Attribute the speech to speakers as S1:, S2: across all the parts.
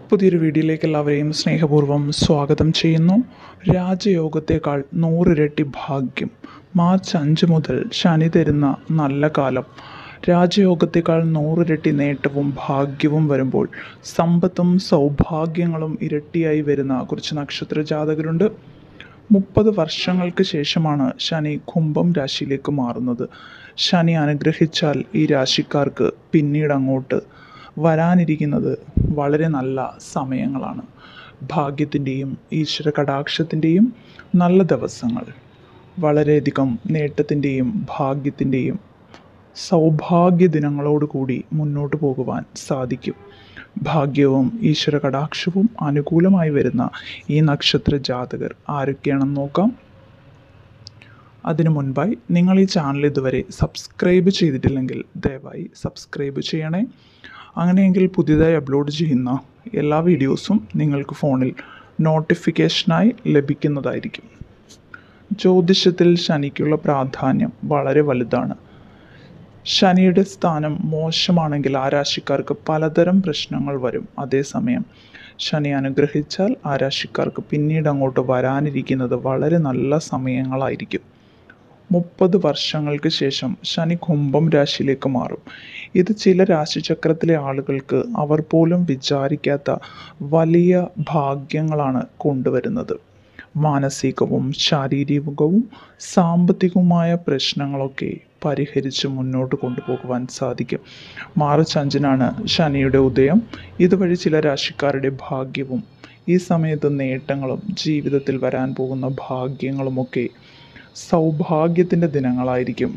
S1: പുതിയൊരു വീഡിയോയിലേക്ക് എല്ലാവരെയും സ്നേഹപൂർവ്വം സ്വാഗതം ചെയ്യുന്നു രാജയോഗത്തേക്കാൾ നൂറിരട്ടി ഭാഗ്യം മാർച്ച് അഞ്ച് മുതൽ ശനി തരുന്ന നല്ല കാലം രാജയോഗത്തേക്കാൾ നൂറിരട്ടി നേട്ടവും ഭാഗ്യവും വരുമ്പോൾ സമ്പത്തും സൗഭാഗ്യങ്ങളും ഇരട്ടിയായി വരുന്ന കുറച്ച് നക്ഷത്ര ജാതകരുണ്ട് മുപ്പത് വർഷങ്ങൾക്ക് ശേഷമാണ് ശനി കുംഭം രാശിയിലേക്ക് മാറുന്നത് ശനി അനുഗ്രഹിച്ചാൽ ഈ രാശിക്കാർക്ക് പിന്നീട് അങ്ങോട്ട് വരാനിരിക്കുന്നത് വളരെ നല്ല സമയങ്ങളാണ് ഭാഗ്യത്തിൻ്റെയും ഈശ്വര കടാക്ഷത്തിൻ്റെയും നല്ല ദിവസങ്ങൾ വളരെയധികം നേട്ടത്തിൻ്റെയും ഭാഗ്യത്തിൻ്റെയും സൗഭാഗ്യ ദിനങ്ങളോടുകൂടി മുന്നോട്ട് പോകുവാൻ സാധിക്കും ഭാഗ്യവും ഈശ്വര കടാക്ഷവും അനുകൂലമായി വരുന്ന ഈ നക്ഷത്ര ജാതകർ ആരൊക്കെയാണെന്ന് നോക്കാം അതിനു മുൻപായി നിങ്ങൾ ഈ ചാനൽ ഇതുവരെ സബ്സ്ക്രൈബ് ചെയ്തിട്ടില്ലെങ്കിൽ ദയവായി സബ്സ്ക്രൈബ് ചെയ്യണേ അങ്ങനെയെങ്കിൽ പുതിയതായി അപ്ലോഡ് ചെയ്യുന്ന എല്ലാ വീഡിയോസും നിങ്ങൾക്ക് ഫോണിൽ നോട്ടിഫിക്കേഷനായി ലഭിക്കുന്നതായിരിക്കും ജ്യോതിഷത്തിൽ ശനിക്കുള്ള പ്രാധാന്യം വളരെ വലുതാണ് ശനിയുടെ സ്ഥാനം മോശമാണെങ്കിൽ ആ രാശിക്കാർക്ക് പലതരം പ്രശ്നങ്ങൾ വരും അതേസമയം ശനി അനുഗ്രഹിച്ചാൽ ആ രാശിക്കാർക്ക് പിന്നീട് അങ്ങോട്ട് വരാനിരിക്കുന്നത് വളരെ നല്ല സമയങ്ങളായിരിക്കും മുപ്പത് വർഷങ്ങൾക്ക് ശേഷം ശനി കുംഭം രാശിയിലേക്ക് മാറും ഇത് ചില രാശിചക്രത്തിലെ ആളുകൾക്ക് അവർ പോലും വിചാരിക്കാത്ത വലിയ ഭാഗ്യങ്ങളാണ് കൊണ്ടുവരുന്നത് മാനസികവും ശാരീരികവും സാമ്പത്തികവുമായ പ്രശ്നങ്ങളൊക്കെ പരിഹരിച്ച് മുന്നോട്ട് കൊണ്ടുപോകുവാൻ സാധിക്കും മാർച്ച് അഞ്ചിനാണ് ശനിയുടെ ഉദയം ഇതുവഴി ചില രാശിക്കാരുടെ ഭാഗ്യവും ഈ സമയത്ത് നേട്ടങ്ങളും ജീവിതത്തിൽ വരാൻ പോകുന്ന ഭാഗ്യങ്ങളുമൊക്കെ സൗഭാഗ്യത്തിൻ്റെ ദിനങ്ങളായിരിക്കും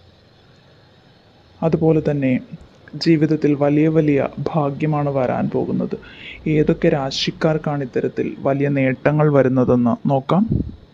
S1: അതുപോലെ തന്നെ ജീവിതത്തിൽ വലിയ വലിയ ഭാഗ്യമാണ് വരാൻ പോകുന്നത് ഏതൊക്കെ രാശിക്കാർക്കാണ് ഇത്തരത്തിൽ വലിയ നേട്ടങ്ങൾ വരുന്നതെന്ന് നോക്കാം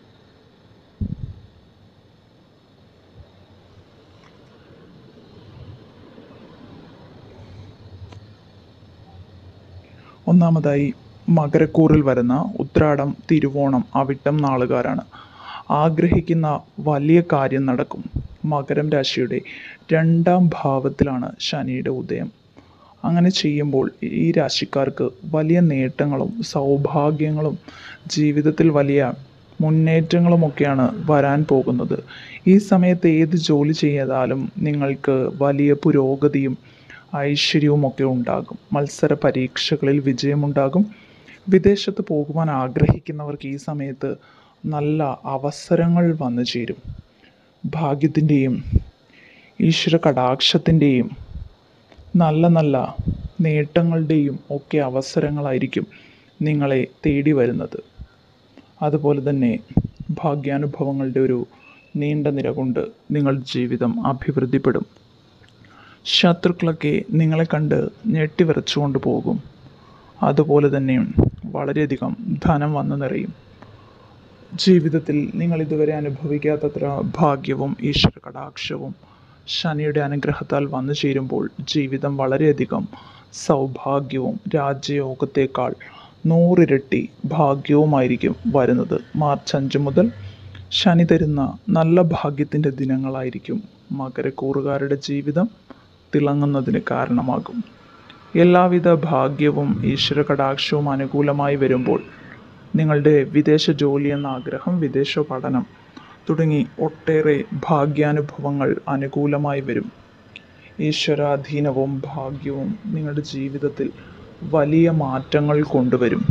S1: ഒന്നാമതായി മകരക്കൂറിൽ വരുന്ന ഉത്രാടം തിരുവോണം അവിട്ടം നാളുകാരാണ് ആഗ്രഹിക്കുന്ന വലിയ കാര്യം നടക്കും മകരം രാശിയുടെ രണ്ടാം ഭാവത്തിലാണ് ശനിയുടെ ഉദയം അങ്ങനെ ചെയ്യുമ്പോൾ ഈ രാശിക്കാർക്ക് വലിയ നേട്ടങ്ങളും സൗഭാഗ്യങ്ങളും ജീവിതത്തിൽ വലിയ മുന്നേറ്റങ്ങളുമൊക്കെയാണ് വരാൻ പോകുന്നത് ഈ സമയത്ത് ഏത് ജോലി ചെയ്താലും നിങ്ങൾക്ക് വലിയ പുരോഗതിയും ഐശ്വര്യവും ഒക്കെ ഉണ്ടാകും മത്സര പരീക്ഷകളിൽ വിജയമുണ്ടാകും വിദേശത്ത് പോകുവാൻ ആഗ്രഹിക്കുന്നവർക്ക് ഈ സമയത്ത് നല്ല അവസരങ്ങൾ വന്നു ചേരും ഭാഗ്യത്തിൻ്റെയും ഈശ്വര കടാക്ഷത്തിൻ്റെയും നല്ല നല്ല നേട്ടങ്ങളുടെയും ഒക്കെ അവസരങ്ങളായിരിക്കും നിങ്ങളെ തേടി വരുന്നത് അതുപോലെ തന്നെ ഭാഗ്യാനുഭവങ്ങളുടെ ഒരു നീണ്ട നിര കൊണ്ട് നിങ്ങളുടെ ജീവിതം അഭിവൃദ്ധിപ്പെടും ശത്രുക്കളൊക്കെ നിങ്ങളെ കണ്ട് ഞെട്ടിവിറച്ചുകൊണ്ട് പോകും അതുപോലെ തന്നെ വളരെയധികം ധനം വന്നു നിറയും ജീവിതത്തിൽ നിങ്ങൾ ഇതുവരെ അനുഭവിക്കാത്തത്ര ഭാഗ്യവും ഈശ്വര കടാക്ഷവും ശനിയുടെ അനുഗ്രഹത്താൽ വന്നു ചേരുമ്പോൾ ജീവിതം വളരെയധികം സൗഭാഗ്യവും രാജ്യയോഗത്തേക്കാൾ നൂറിരട്ടി ഭാഗ്യവുമായിരിക്കും വരുന്നത് മാർച്ച് അഞ്ച് മുതൽ ശനി തരുന്ന നല്ല ഭാഗ്യത്തിൻ്റെ ദിനങ്ങളായിരിക്കും മകരക്കൂറുകാരുടെ ജീവിതം തിളങ്ങുന്നതിന് കാരണമാകും എല്ലാവിധ ഭാഗ്യവും ഈശ്വര കടാക്ഷവും അനുകൂലമായി വരുമ്പോൾ നിങ്ങളുടെ വിദേശ ജോലി എന്ന ആഗ്രഹം വിദേശ പഠനം തുടങ്ങി ഒട്ടേറെ ഭാഗ്യാനുഭവങ്ങൾ അനുകൂലമായി വരും ഈശ്വരാധീനവും ഭാഗ്യവും നിങ്ങളുടെ ജീവിതത്തിൽ വലിയ മാറ്റങ്ങൾ കൊണ്ടുവരും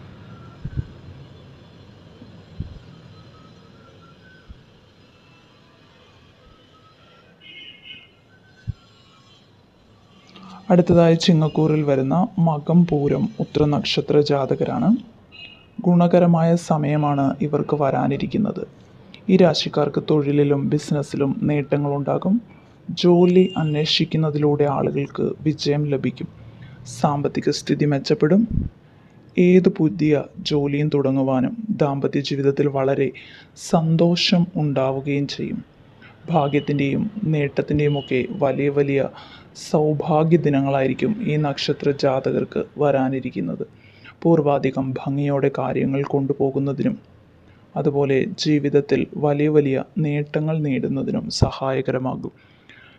S1: അടുത്തതായി ചിങ്ങക്കൂറിൽ വരുന്ന മകം പൂരം ഉത്ര നക്ഷത്ര ജാതകരാണ് ഗുണകരമായ സമയമാണ് ഇവർക്ക് വരാനിരിക്കുന്നത് ഈ രാശിക്കാർക്ക് തൊഴിലിലും ബിസിനസ്സിലും നേട്ടങ്ങളുണ്ടാകും ജോലി അന്വേഷിക്കുന്നതിലൂടെ ആളുകൾക്ക് വിജയം ലഭിക്കും സാമ്പത്തിക സ്ഥിതി മെച്ചപ്പെടും ഏത് പുതിയ ജോലിയും തുടങ്ങുവാനും ദാമ്പത്യ ജീവിതത്തിൽ വളരെ സന്തോഷം ഉണ്ടാവുകയും ചെയ്യും ഭാഗ്യത്തിൻ്റെയും നേട്ടത്തിൻ്റെയും ഒക്കെ വലിയ വലിയ സൗഭാഗ്യ ദിനങ്ങളായിരിക്കും ഈ നക്ഷത്ര ജാതകർക്ക് വരാനിരിക്കുന്നത് പൂർവാധികം ഭംഗിയോടെ കാര്യങ്ങൾ കൊണ്ടുപോകുന്നതിനും അതുപോലെ ജീവിതത്തിൽ വലിയ വലിയ നേട്ടങ്ങൾ നേടുന്നതിനും സഹായകരമാകും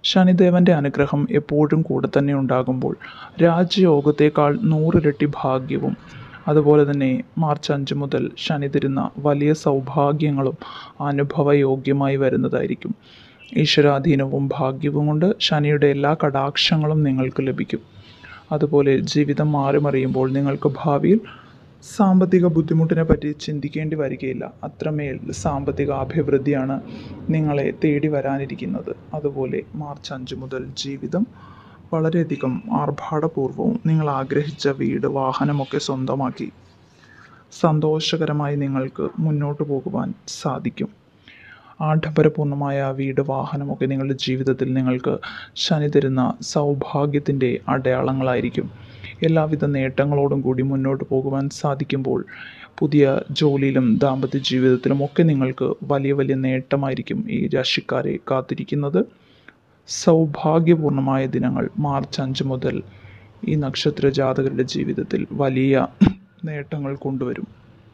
S1: ശനിദേവൻ്റെ അനുഗ്രഹം എപ്പോഴും കൂടെ തന്നെ ഉണ്ടാകുമ്പോൾ രാജയോഗത്തേക്കാൾ നൂറിരട്ടി ഭാഗ്യവും അതുപോലെ തന്നെ മാർച്ച് അഞ്ച് മുതൽ ശനി തരുന്ന വലിയ സൗഭാഗ്യങ്ങളും അനുഭവയോഗ്യമായി വരുന്നതായിരിക്കും ഈശ്വരാധീനവും ഭാഗ്യവും കൊണ്ട് ശനിയുടെ എല്ലാ കടാക്ഷങ്ങളും നിങ്ങൾക്ക് ലഭിക്കും അതുപോലെ ജീവിതം മാറിമറിയുമ്പോൾ നിങ്ങൾക്ക് ഭാവിയിൽ സാമ്പത്തിക ബുദ്ധിമുട്ടിനെ പറ്റി ചിന്തിക്കേണ്ടി വരികയില്ല അത്രമേൽ സാമ്പത്തിക അഭിവൃദ്ധിയാണ് നിങ്ങളെ തേടി വരാനിരിക്കുന്നത് അതുപോലെ മാർച്ച് അഞ്ച് മുതൽ ജീവിതം വളരെയധികം ആർഭാടപൂർവവും നിങ്ങൾ ആഗ്രഹിച്ച വീട് വാഹനമൊക്കെ സ്വന്തമാക്കി സന്തോഷകരമായി നിങ്ങൾക്ക് മുന്നോട്ട് പോകുവാൻ സാധിക്കും ആഡംബരപൂർണ്ണമായ വീട് വാഹനമൊക്കെ നിങ്ങളുടെ ജീവിതത്തിൽ നിങ്ങൾക്ക് ശനി തരുന്ന സൗഭാഗ്യത്തിൻ്റെ അടയാളങ്ങളായിരിക്കും എല്ലാവിധ നേട്ടങ്ങളോടും കൂടി മുന്നോട്ട് പോകുവാൻ സാധിക്കുമ്പോൾ പുതിയ ജോലിയിലും ദാമ്പത്യ ജീവിതത്തിലും ഒക്കെ നിങ്ങൾക്ക് വലിയ വലിയ നേട്ടമായിരിക്കും ഈ രാശിക്കാരെ കാത്തിരിക്കുന്നത് സൗഭാഗ്യപൂർണമായ ദിനങ്ങൾ മാർച്ച് അഞ്ച് മുതൽ ഈ നക്ഷത്ര ജാതകരുടെ ജീവിതത്തിൽ വലിയ നേട്ടങ്ങൾ കൊണ്ടുവരും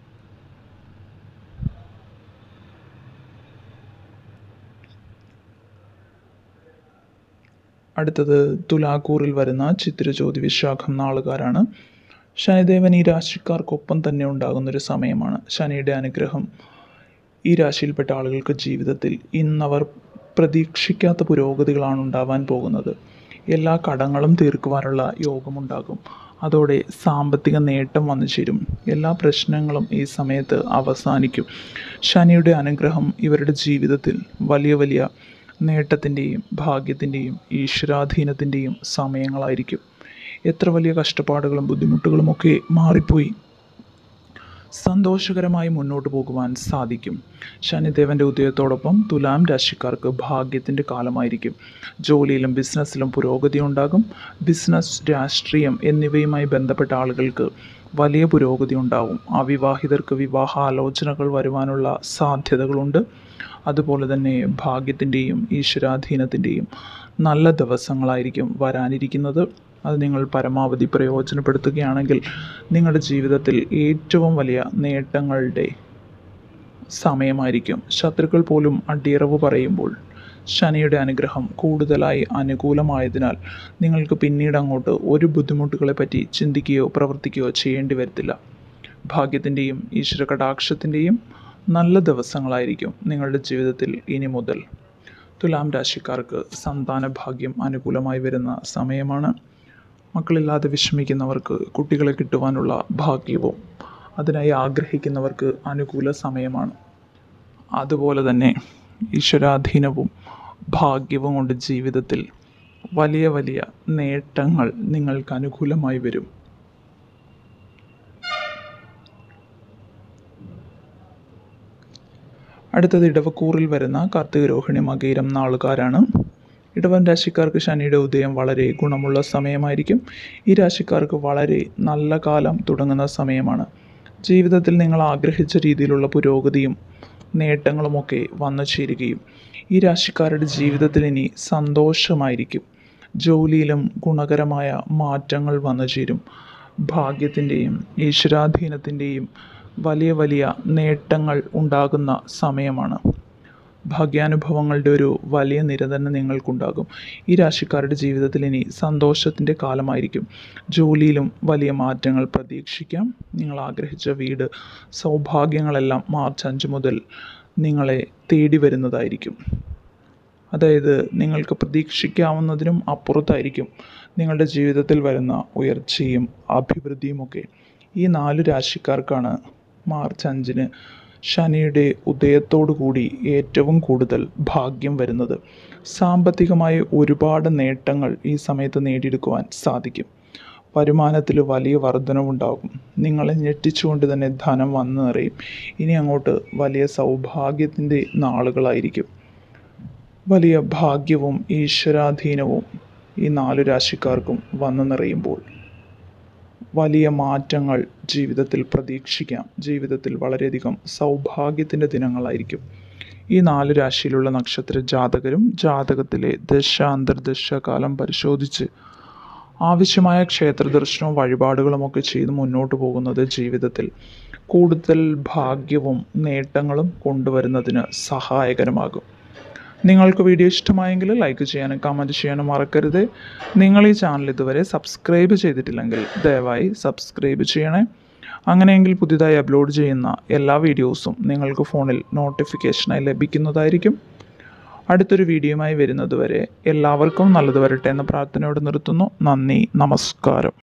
S1: അടുത്തത് തുലാക്കൂറിൽ വരുന്ന ചിത്രജ്യോതി വിശാഖം നാളുകാരാണ് ശനിദേവൻ ഈ രാശിക്കാർക്കൊപ്പം തന്നെ ഉണ്ടാകുന്നൊരു സമയമാണ് ശനിയുടെ അനുഗ്രഹം ഈ രാശിയിൽപ്പെട്ട ആളുകൾക്ക് ജീവിതത്തിൽ ഇന്നവർ പ്രതീക്ഷിക്കാത്ത പുരോഗതികളാണ് ഉണ്ടാവാൻ പോകുന്നത് എല്ലാ കടങ്ങളും തീർക്കുവാനുള്ള യോഗമുണ്ടാകും അതോടെ സാമ്പത്തിക നേട്ടം വന്നു ചേരും എല്ലാ പ്രശ്നങ്ങളും ഈ സമയത്ത് അവസാനിക്കും ശനിയുടെ അനുഗ്രഹം ഇവരുടെ ജീവിതത്തിൽ വലിയ വലിയ നേട്ടത്തിൻ്റെയും ഭാഗ്യത്തിൻ്റെയും ഈശ്വരാധീനത്തിൻ്റെയും സമയങ്ങളായിരിക്കും എത്ര വലിയ കഷ്ടപ്പാടുകളും ബുദ്ധിമുട്ടുകളും ഒക്കെ മാറിപ്പോയി സന്തോഷകരമായി മുന്നോട്ട് പോകുവാൻ സാധിക്കും ശനിദേവൻ്റെ ഉദയത്തോടൊപ്പം തുലാം രാശിക്കാർക്ക് ഭാഗ്യത്തിൻ്റെ കാലമായിരിക്കും ജോലിയിലും ബിസിനസ്സിലും പുരോഗതി ഉണ്ടാകും ബിസിനസ് രാഷ്ട്രീയം എന്നിവയുമായി ബന്ധപ്പെട്ട ആളുകൾക്ക് വലിയ പുരോഗതി ഉണ്ടാവും അവിവാഹിതർക്ക് വിവാഹ ആലോചനകൾ വരുവാനുള്ള സാധ്യതകളുണ്ട് അതുപോലെ തന്നെ ഭാഗ്യത്തിൻ്റെയും ഈശ്വരാധീനത്തിൻ്റെയും നല്ല ദിവസങ്ങളായിരിക്കും വരാനിരിക്കുന്നത് അത് നിങ്ങൾ പരമാവധി പ്രയോജനപ്പെടുത്തുകയാണെങ്കിൽ നിങ്ങളുടെ ജീവിതത്തിൽ ഏറ്റവും വലിയ നേട്ടങ്ങളുടെ സമയമായിരിക്കും ശത്രുക്കൾ പോലും അടിയറവ് പറയുമ്പോൾ ശനിയുടെ അനുഗ്രഹം കൂടുതലായി അനുകൂലമായതിനാൽ നിങ്ങൾക്ക് പിന്നീട് അങ്ങോട്ട് ഒരു ബുദ്ധിമുട്ടുകളെ പറ്റി ചിന്തിക്കുകയോ പ്രവർത്തിക്കുകയോ ചെയ്യേണ്ടി വരത്തില്ല ഭാഗ്യത്തിൻ്റെയും ഈശ്വര കടാക്ഷത്തിൻ്റെയും നല്ല ദിവസങ്ങളായിരിക്കും നിങ്ങളുടെ ജീവിതത്തിൽ ഇനി മുതൽ തുലാം രാശിക്കാർക്ക് സന്താന ഭാഗ്യം അനുകൂലമായി വരുന്ന സമയമാണ് മക്കളില്ലാതെ വിഷമിക്കുന്നവർക്ക് കുട്ടികളെ കിട്ടുവാനുള്ള ഭാഗ്യവും അതിനായി ആഗ്രഹിക്കുന്നവർക്ക് അനുകൂല സമയമാണ് അതുപോലെ തന്നെ ഈശ്വരാധീനവും ഭാഗ്യവും കൊണ്ട് ജീവിതത്തിൽ വലിയ വലിയ നേട്ടങ്ങൾ നിങ്ങൾക്ക് അനുകൂലമായി വരും അടുത്തത് ഇടവക്കൂറിൽ വരുന്ന കാർത്തിക രോഹിണി മകീരം നാളുകാരാണ് ഇടവൻ രാശിക്കാർക്ക് ശനിയുടെ ഉദയം വളരെ ഗുണമുള്ള സമയമായിരിക്കും ഈ രാശിക്കാർക്ക് വളരെ നല്ല കാലം തുടങ്ങുന്ന സമയമാണ് ജീവിതത്തിൽ നിങ്ങൾ ആഗ്രഹിച്ച രീതിയിലുള്ള പുരോഗതിയും നേട്ടങ്ങളുമൊക്കെ വന്നു ചേരുകയും ഈ രാശിക്കാരുടെ ജീവിതത്തിൽ ഇനി സന്തോഷമായിരിക്കും ജോലിയിലും ഗുണകരമായ മാറ്റങ്ങൾ വന്നു ചേരും ഭാഗ്യത്തിൻ്റെയും ഈശ്വരാധീനത്തിൻ്റെയും വലിയ വലിയ നേട്ടങ്ങൾ ഉണ്ടാകുന്ന സമയമാണ് ഭാഗ്യാനുഭവങ്ങളുടെ ഒരു വലിയ നിര തന്നെ നിങ്ങൾക്കുണ്ടാകും ഈ രാശിക്കാരുടെ ജീവിതത്തിൽ ഇനി സന്തോഷത്തിൻ്റെ കാലമായിരിക്കും ജോലിയിലും വലിയ മാറ്റങ്ങൾ പ്രതീക്ഷിക്കാം നിങ്ങൾ ആഗ്രഹിച്ച വീട് സൗഭാഗ്യങ്ങളെല്ലാം മാർച്ച് അഞ്ച് മുതൽ നിങ്ങളെ തേടി വരുന്നതായിരിക്കും അതായത് നിങ്ങൾക്ക് പ്രതീക്ഷിക്കാവുന്നതിനും അപ്പുറത്തായിരിക്കും നിങ്ങളുടെ ജീവിതത്തിൽ വരുന്ന ഉയർച്ചയും അഭിവൃദ്ധിയുമൊക്കെ ഈ നാല് രാശിക്കാർക്കാണ് മാർച്ച് അഞ്ചിന് ശനിയുടെ ഉദയത്തോടു കൂടി ഏറ്റവും കൂടുതൽ ഭാഗ്യം വരുന്നത് സാമ്പത്തികമായി ഒരുപാട് നേട്ടങ്ങൾ ഈ സമയത്ത് നേടിയെടുക്കുവാൻ സാധിക്കും വരുമാനത്തിൽ വലിയ വർധനവുണ്ടാകും നിങ്ങളെ ഞെട്ടിച്ചുകൊണ്ട് തന്നെ ധനം വന്നു നിറയും ഇനി അങ്ങോട്ട് വലിയ സൗഭാഗ്യത്തിൻ്റെ നാളുകളായിരിക്കും വലിയ ഭാഗ്യവും ഈശ്വരാധീനവും ഈ നാലു രാശിക്കാർക്കും വന്നു നിറയുമ്പോൾ വലിയ മാറ്റങ്ങൾ ജീവിതത്തിൽ പ്രതീക്ഷിക്കാം ജീവിതത്തിൽ വളരെയധികം സൗഭാഗ്യത്തിൻ്റെ ദിനങ്ങളായിരിക്കും ഈ നാല് രാശിയിലുള്ള നക്ഷത്ര ജാതകരും ജാതകത്തിലെ ദശ അന്തർദശ കാലം പരിശോധിച്ച് ആവശ്യമായ ക്ഷേത്ര ദർശനവും വഴിപാടുകളുമൊക്കെ ചെയ്ത് മുന്നോട്ട് പോകുന്നത് ജീവിതത്തിൽ കൂടുതൽ ഭാഗ്യവും നേട്ടങ്ങളും കൊണ്ടുവരുന്നതിന് സഹായകരമാകും നിങ്ങൾക്ക് വീഡിയോ ഇഷ്ടമായെങ്കിൽ ലൈക്ക് ചെയ്യാനും കമൻറ്റ് ചെയ്യാനും മറക്കരുത് നിങ്ങൾ ഈ ചാനൽ ഇതുവരെ സബ്സ്ക്രൈബ് ചെയ്തിട്ടില്ലെങ്കിൽ ദയവായി സബ്സ്ക്രൈബ് ചെയ്യണേ അങ്ങനെയെങ്കിൽ പുതിയതായി അപ്ലോഡ് ചെയ്യുന്ന എല്ലാ വീഡിയോസും നിങ്ങൾക്ക് ഫോണിൽ നോട്ടിഫിക്കേഷനായി ലഭിക്കുന്നതായിരിക്കും അടുത്തൊരു വീഡിയോയുമായി വരുന്നതുവരെ എല്ലാവർക്കും നല്ലത് വരട്ടെ എന്ന പ്രാർത്ഥനയോടെ നിർത്തുന്നു നന്ദി നമസ്കാരം